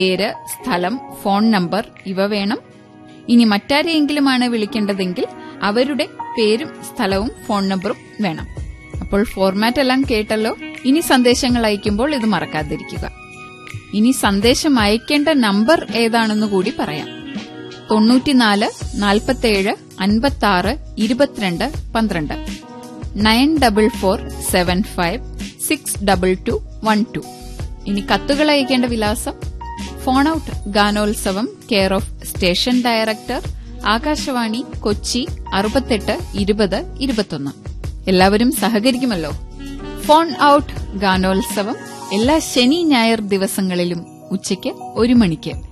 പേര് സ്ഥലം phone number ഇവ വേണം ഇനി മറ്റാരെയെങ്കിലുമാണ് വിളിക്കേണ്ടതെങ്കിൽ അവരുടെ പേരും സ്ഥലവും ഫോൺ നമ്പറും വേണം അപ്പോൾ ഫോർമാറ്റ് എല്ലാം കേട്ടല്ലോ ഇനി സന്ദേശങ്ങൾ അയക്കുമ്പോൾ ഇത് മറക്കാതിരിക്കുക ഇനി സന്ദേശം അയക്കേണ്ട നമ്പർ ഏതാണെന്ന് കൂടി പറയാം തൊണ്ണൂറ്റിനാല് നാൽപ്പത്തേഴ് അൻപത്തി ആറ് ഇരുപത്തിരണ്ട് പന്ത്രണ്ട് nine double four seven five six double two one two ഇനി കത്തുകൾ അയക്കേണ്ട വിലാസം ഫോൺ ഔട്ട് ഗാനോത്സവം care of station director Akashvani Kochi അറുപത്തെട്ട് ഇരുപത് ഇരുപത്തൊന്ന് എല്ലാവരും സഹകരിക്കുമല്ലോ ഫോൺ ഔട്ട് ഗാനോത്സവം എല്ലാ ശനി ഞായർ ദിവസങ്ങളിലും ഉച്ചയ്ക്ക് ഒരു മണിക്ക്